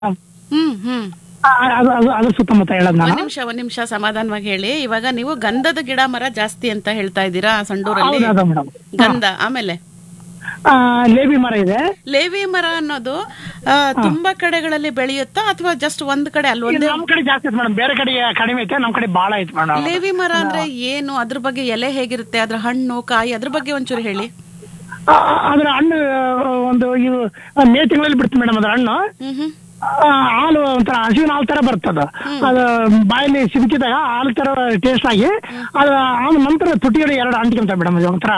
ಹ್ಮ್ ಹ್ಮ್ ಆ, ಅದು ಅದು ಅದ್ರ ಸುತ್ತಮುತ್ತ ಹೇಳೋದು ಒಂದ್ ನಾನು ನಿಮಿಷ ಒಂದ್ ನಿಮಿಷ ಸಮಾಧಾನವಾಗಿ ಹೇಳಿ ಇವಾಗ ನೀವು ಗಂಧದ ಗಿಡ ಮರ ಜಾಸ್ತಿ ಅಂತ ಹೇಳ್ತಾ ಇದ್ದೀರಾ ಸಂಡೂರಲ್ಲಿ ಹೌದು ಮೇಡಮ್ ಗಂಧ ಆಮೇಲೆ ಲೇಬಿ ಮರ ಇದೆ ಲೇವಿ ಮರ ಅನ್ನೋದು ಆ, ತುಂಬಾ ಕಡೆಗಳಲ್ಲಿ ಬೆಳೆಯುತ್ತಾ ಅಥವಾ ಜಸ್ಟ್ ಒಂದ್ ಕಡೆ ಅಲ್ಲಿ ಇದು ಒಂದೇ ನಮ್ ಕಡೆ ಜಾಸ್ತಿ ಐತೆ ಮೇಡಮ್ ಬೇರೆ ಕಡೆ ಕಡಿಮೆ ಐತೆ ನಮ್ ಕಡೆ ಬಾಳ ಐತೆ ಮೇಡಮ್ ಲೇವಿ ಮರ ಅಂದ್ರೆ ಏನು ಅದ್ರ ಬಗ್ಗೆ ಎಲೆ ಹೇಗಿರುತ್ತೆ ಅದ್ರ ಹಣ್ಣು ಕಾಯಿ ಅದ್ರ ಬಗ್ಗೆ ಒಂಚೂರು ಹೇಳಿ ಅದ್ರ ಹಣ್ಣು ಆ, ಒಂದು ಇದು ಆ, ಮೇ ತಿಂಗಳಲ್ಲಿ ಬಿಡುತ್ತೆ ಮೇಡಮ್ ಅದ್ರ ಹಣ್ಣು ಹ್ಮ್ ಹ್ಮ್ ಆ, ಹಾಲು ಒಂಥರ ಹಸುವಿನ ಹಾಲು ತರ ಬರ್ತದ ಅದು ಬಾಯಲ್ಲಿ ಸಿಲುಕಿದಾಗ ಹಾಲು ತರ ಟೇಸ್ಟ್ ಆಗಿ ಅದು ಆದ ನಂತರ ತುಟಿಗಳು ಎರಡು ಅಂಟ್ಕೊಂತ ಮೇಡಮ್ ಅದು ಒಂಥರ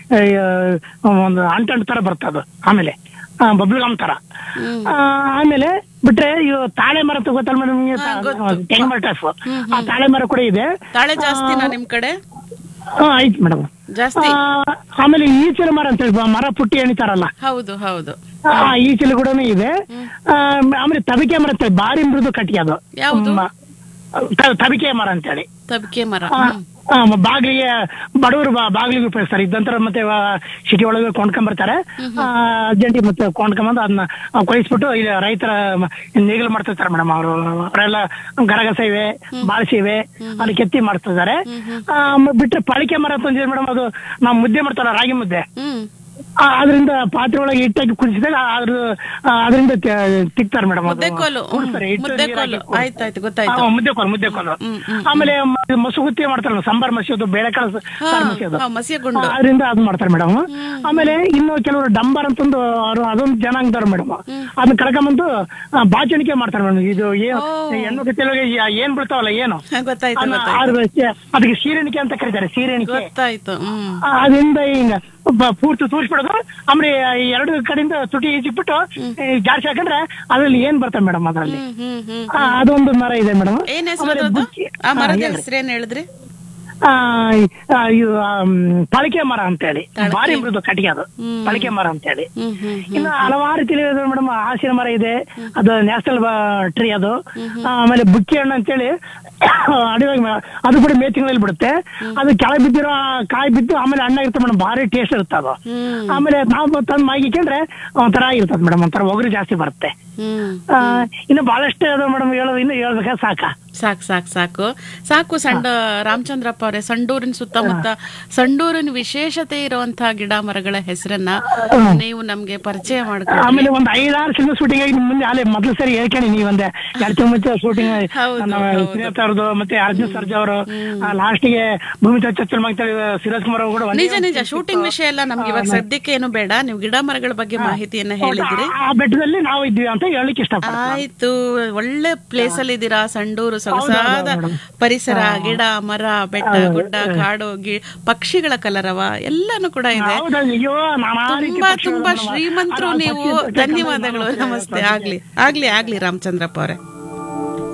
ಆ, ಒಂದು ಅಂಟಂಟ್ ತರ ಬರ್ತದ ಆಮೇಲೆ ಬಬ್ಲ್ಗಮ್ ತರ ಆ, ಆಮೇಲೆ ಬಿಟ್ರೆ ಇವು ತಾಳೆ ಮರ ತಗೋತಲ್ಲ ಮೇಡಮ್ ತೆಂಗಿನ ಮರ ಟೈಪ್ ಆ ತಾಳೆ ಮರ ಕೂಡ ಇದೆ ತಾಳೆ ಜಾಸ್ತಿನಾ ನಿಮ್ ಕಡೆ ಹಾ ಐತಿ ಮೇಡಮ್ ಜಾಸ್ತಿ ಆಮೇಲೆ ಈಚಲ ಮರ ಅಂತ ಹೇಳಿ ಬ- ಮರ ಪುಟ್ಟಿ ಎಣಿತಾರಲ್ಲ ಹೌದು ಹೌದು ಆ ಈಚಲು ಕೂಡ ಇದೆ ಆ, ಆಮೇಲೆ ತಬಿಕೆ ಮರ ಅಂತ ಭಾರಿ ಮೃದು ಕಟ್ಟಿ ಅದು ಯಾವ್ದು? ಮ- ತ- ತಬಿಕೆ ಮರ ಅಂತೇಳಿ ತಬಿಕೆ ಮರ ಆ, ಆ, ಬಾಗಿಲಿಗೆ ಬಡವರು ಬಾ- ಬಾಗಿಲಿಗೆ ಉಪಯೋಗಿಸ್ತಾರೆ ಇದಂತರ ಮತ್ತೆ ಸಿಟಿ ಒಳಗೆ ಕೊಂಡ್ಕೊಂಬರ್ತಾರೆ ಅರ್ಜೆಂಟಿ ಮತ್ತೆ ಕೊಂಡ್ಕೊಂಬಂದು ಅದನ್ನ ಕೊಯ್ಸ್ಬಿಟ್ಟು ಇಲ್ಲಿ ರೈತರ ಮ- ನೇಗಿಲು ಮಾಡ್ತಿರ್ತಾರೆ ಮೇಡಮ್ ಅವರು ಅವರೆಲ್ಲ ಗರಗಸ ಇವೆ ಬಾಳಿಸಿ ಇವೆ ಅಲ್ಲಿ ಕೆತ್ತಿ ಮಾಡ್ತಿದ್ದಾರೆ ಆ, ಮ- ಬಿಟ್ರೆ ಪಳಿಕೆ ಮರ ತಂದಿದೆ ಮೇಡಮ್ ಅದು ನಾವು ಮುದ್ದೆ ಮಾಡ್ತಾರ ರಾಗಿ ಮುದ್ದೆ ಹ್ಮ್ ಆ, ಅದರಿಂದ ಪಾತ್ರೆ ಒಳಗೆ ಇಟ್ಟಾಕಿ ಕುದಿಸಿದಾಗ ಅದ್ರ ಆ, ಅದರಿಂದ ತ- ತಿಕ್ತಾರೆ ಮೇಡಮ್ ಮುದ್ದೆ ಕೋಲು ಮುದ್ದೆ ಕೋಲು ಆಯ್ತಾಯ್ತು ಗೊತ್ತಾಯ್ತು ಮುದ್ದೆ ಕೋಲು ಮುದ್ದೆ ಕೋಲು ಆಮೇಲೆ ಮ- ಮಸುಗುತ್ತಿ ಮಾಡ್ತಾರಲ್ಲ ಸಾಂಬಾರ್ ಮಸಿಯೋದು ಬೇಳೆಕಾಳು ಸ- ಸಾರು ಮಸಿಯೋದು ಹಾ, ಮಸಿಯಗುಂಡು ಆ, ಅದರಿಂದ ಅದು ಮಾಡ್ತಾರೆ ಮೇಡಮ್ ಆಮೇಲೆ ಇನ್ನು ಕೆಲವರು ಡಂಬರ್ ಅಂತಂದು ಅವರು ಅದೊಂದು ಜನಾಂಗದವ್ರು ಮೇಡಮ್ ಅದನ್ನ ಕಳ್ಕೊಂಬಂದು ಆ, ಬಾಚಣಿಕೆ ಮಾಡ್ತಾರೆ ಮೇಡಮ್ ಇದು ಏನು ಹೆಣ್ಣು ಗತಿಯೊಳಗೆ ಏನ್ ಬೀಳ್ತಾವಲ್ಲ ಏನು ಹಾ, ಗೊತ್ತಾಯ್ತು ಅದನ್ನ ಗೊತ್ತಾಯ್ತು ಅದ್ರ- ಅದಕ್ಕೆ ಸೀರೆಣಿಕೆ ಅಂತ ಕರೀತಾರೆ ಸೀರೆಣಿಕೆ ಗೊತ್ತಾಯ್ತು ಹ್ಮ್ ಆ, ಅದರಿಂದ ಹಿಂಗ ಬ- ಪೂರ್ತಿ ತೂರಿಸ್ಬಿಡೋದು ಆಮೇಲೆ ಈ ಎರಡು ಕಡೆಯಿಂದ ತುಟಿ ಈಜಿಬಿಟ್ಟು ಜಾಸ್ತಿ ಹಾಕೊಂಡ್ರೆ ಅದ್ರಲ್ಲಿ ಏನ್ ಬರ್ತದೆ ಮೇಡಮ್ ಅದ್ರಲ್ಲಿ ಹ್ಮ್ ಹ್ಮ್ ಹ್ಮ್ ಆ, ಅದೊಂದು ಮರ ಇದೆ ಮೇಡಮ್ ಏನ್ ಹೆಸರು ಅದು ಆ ಮರದ ಹೆಸರೇನ್ ಹೇಳಿದ್ರಿ ಪಳಿಕೆ ಮರ ಅಂತೇಳಿ ಭಾರಿ ಮೃದು ಕಟ್ಟಿಗೆ ಅದು ಪಳಿಕೆ ಮರ ಅಂತೇಳಿ ಹ್ಮ್ ಹ್ಮ್ ಇನ್ನು ಹಲವಾರು ತಿಳಿಯೋದು ಮೇಡಮ್ ಹಾಸಿನ ಮರ ಇದೆ ಅದು ನ್ಯಾಷನಲ್ ಟ್ರೀ ಅದು ಆಮೇಲೆ ಬುಕ್ಕಿ ಹಣ್ಣು ಅಂತೇಳಿ ಅಡಿವಾಗಿ ಮ- ಅದು ಕೂಡ ಮೇ ತಿಂಗಳಲ್ಲಿ ಬಿಡುತ್ತೆ ಅದು ಕೆಳಗೆ ಬಿದ್ದಿರೋ ಕಾಯಿ ಬಿದ್ದು ಆಮೇಲೆ ಹಣ್ಣಾಗಿರುತ್ತೆ ಮೇಡಮ್ ಭಾರಿ ಟೇಸ್ಟ್ ಇರುತ್ತೆ ಅದು ಹ್ಮ್ ಆಮೇಲೆ ನಾವು ತಂದು ಮಾಗಿಕೊಂಡ್ರೆ ಒಂಥರ ಇರ್ತದೆ ಮೇಡಮ್ ಒಂಥರ ಒಗರು ಜಾಸ್ತಿ ಬರುತ್ತೆ ಹ್ಮ್ ಆ, ಇನ್ನು ಬಹಳಷ್ಟು ಅದ ಮೇಡಮ್ ಹೇಳೋದು ಇನ್ನು ಹೇಳ್ಬೇಕಾ ಸಾಕ ಸಾಕ್ ಸಾಕ್ ಸಾಕು ಸಾಕು ಸಂಡ ರಾಮಚಂದ್ರಪ್ಪ ಅವರೇ ಸಂಡೂರಿನ ಸುತ್ತಮುತ್ತ ಸಂಡೂರಿನ ವಿಶೇಷತೆ ಇರುವಂತಹ ಗಿಡ ಮರಗಳ ಹೆಸರನ್ನ ನೀವು ನಮ್ಗೆ ಪರಿಚಯ ಮಾಡ್ಕೊಡಿ ಆಮೇಲೆ ಒಂದ್ ಐದಾರು ಸಿನಿಮಾ ಶೂಟಿಂಗ್ ಆಗಿ ಮುಂದೆ ಅಲ್ಲೇ ಮೊದಲು ಸರಿ ಹೇಳ್ಕೊಂಡು ನೀವು ಒಂದೇ ಎರಡು ತಿಂಗಳ ಮುಂಚೆ ಶೂಟಿಂಗ್ ಹೌದು, ನಮ್ಮ ಶ್ರೀನಾಥ್ ಅವ್ರದ್ದು ಮತ್ತೆ ಅರ್ಜುನ್ ಸರ್ಜಾ ಅವರು ಲಾಸ್ಟ್ ಗೆ ಭೂಮಿ ಚಚ್ಚಲ್ ಮಾಡ್ತಾರೆ ಸಿರಾಜ್ ಕುಮಾರ್ ಅವರು ಕೂಡ ಒಂದೇ ನಿಜ ನಿಜ ಶೂಟಿಂಗ್ ವಿಷಯ ಎಲ್ಲ ನಮ್ಗೆ ಇವಾಗ ಸದ್ಯಕ್ಕೆ ಏನು ಬೇಡ ನೀವು ಗಿಡ ಮರಗಳ ಬಗ್ಗೆ ಮಾಹಿತಿಯನ್ನ ಹೇಳಿದಿರಿ ಆ ಬೆಟ್ಟದಲ್ಲಿ ನಾವು ಇದ್ವಿ ಅಂತ ಹೇಳಲಿಕ್ಕೆ ಇಷ್ಟಪಡ್ತೀನಿ ಆಯ್ತು ಒಳ್ಳೆ ಪ್ಲೇಸ್ ಅಲ್ಲಿ ಇದ್ದೀರಾ ಸಂಡೂರು ಸೊಗಸಾದ ಪರಿಸರ ಗಿಡ ಮರ ಬೆಟ್ಟ ಗುಡ್ಡ ಕಾಡು ಗಿ ಪಕ್ಷಿಗಳ ಕಲರವ ಎಲ್ಲಾನು ಕೂಡ ಇದೆ ಹೌದಾ ಅಯ್ಯೋ ನಾನಾ ರೀತಿ ತುಂಬಾ ಪಕ್ಷಿಗಳು ತುಂಬಾ ನಮ್ಮ- ಶ್ರೀಮಂತರು ಆ, ನೀವು ಪಕ್ಷಿ ಅಂತ ಧನ್ಯವಾದಗಳು ನಮಸ್ತೆ ಆಗ್ಲಿ ಆಗ್ಲಿ ಆಗ್ಲಿ ರಾಮಚಂದ್ರಪ್ಪ ಅವರೇ